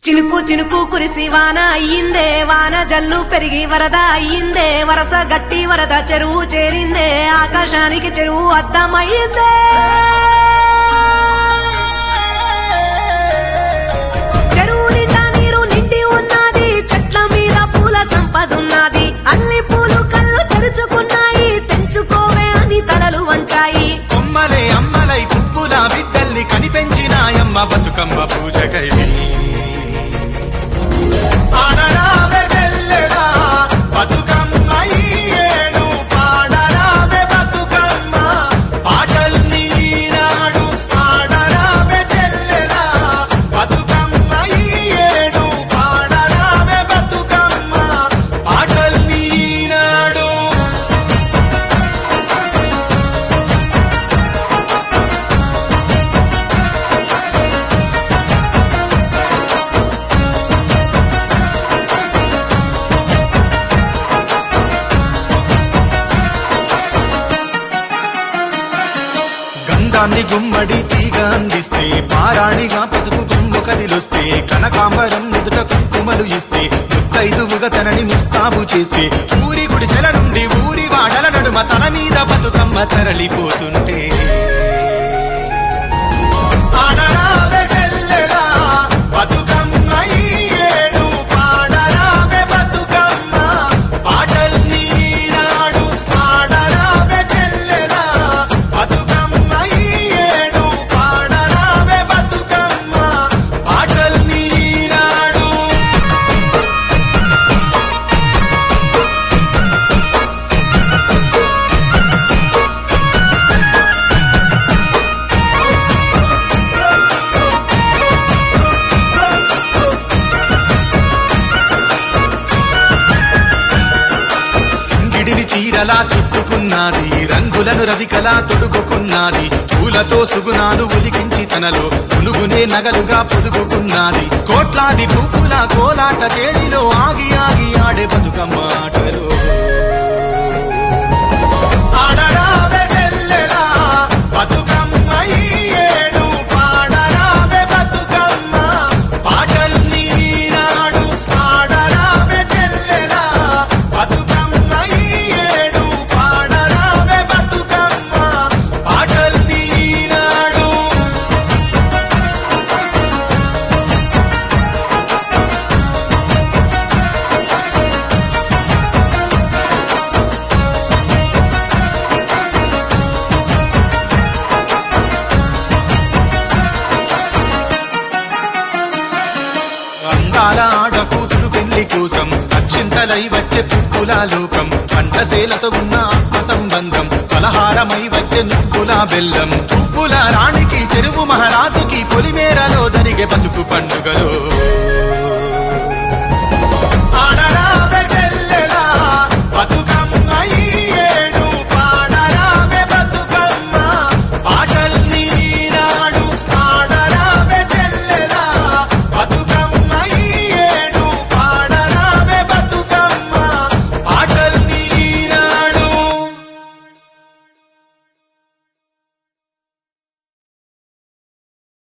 చినుకు చినుకు కురిసి వాన అయ్యిందే వాన జల్లు పెరిగి వరద అయ్యిందే వరస గట్టి వరద చెరువు చేరిందే ఆకాశానికి చెరువు అద్దమయ్యిందే చెరువు నిండా నీరు నిండి ఉన్నది చెట్ల మీద పూల సంపదున్నది అన్ని పూలు కళ్ళు తెరుచుకున్నాయి తెంచుకోవే అని తలలు వంచాయి కొమ్మలే అమ్మలై పువ్వుల బిడ్డల్ని కనిపెంచినాయమ్మ బతుకమ్మ పూజకై ఆడరావే చెల్లెలా, బతుకమ్మ ఈ ఏడు పాడరావే బతుకమ్మ, పాటల్ని ఈనాడు ఆడరావే చెల్లెలా, బతుకమ్మ ఈ ఏడు పాడరావే బతుకమ్మ, పాటల్ని ఈనాడు గంధాన్ని గుమ్మడి తీగ అందిస్తే పారాణిగా పసుపు కొమ్ము కదిలొస్తే కనకాంబరం ఎదుట కుంకుమలు ఇస్తే ముత్తైదువుగా తనని ముస్తాబు చేస్తే ఊరి గుడిసెల నుండి ఊరి వాడల నడుమ తల మీద బతుకమ్మ తరలిపోతుంటే ఆడరావే చెల్లెలా, బతుకమ్మ ఈ ఏడు పాడరావే బతుకమ్మ, పాటల్ని ఈనాడు ఆడరావే చెల్లెలా, బతుకమ్మ ఈ ఏడు పాడరావే బతుకమ్మ, పాటల్ని ఈనాడు సింగిడిని చీరలా చుట్టుకున్నది రంగులను రవికలా తొడుగుకున్నది పూలతో సుగుణాలు ఉలికించి తనలో పులుగునే నగలుగా పొదుగుకున్నది కోట్లాది పువ్వుల కోలాట కేడిలో ఆగి ఆగి ఆడే బతుకమ్మ ఆటలు ఆడరావే చెల్లెలా, బతుకమ్మ ఈ ఏడు పాడరావే బతుకమ్మ, పాటల్ని ఈనాడు ఆడరావే చెల్లెలా, బతుకమ్మ ఈ ఏడు పాడరావే బతుకమ్మ, పాటల్ని ఈనాడు అందాల ఆడకూతురు పెళ్లి కోసం అక్షింతలై వచ్చే పువ్వుల లోకం పంటసేలతో ఉన్న ఆత్మ సంబంధం పలహారమై వచ్చే నువ్వుల బెల్లం పువ్వుల రాణికి చెరువు మహారాజుకి పొలిమేరలో జరిగే బతుకు పండుగలో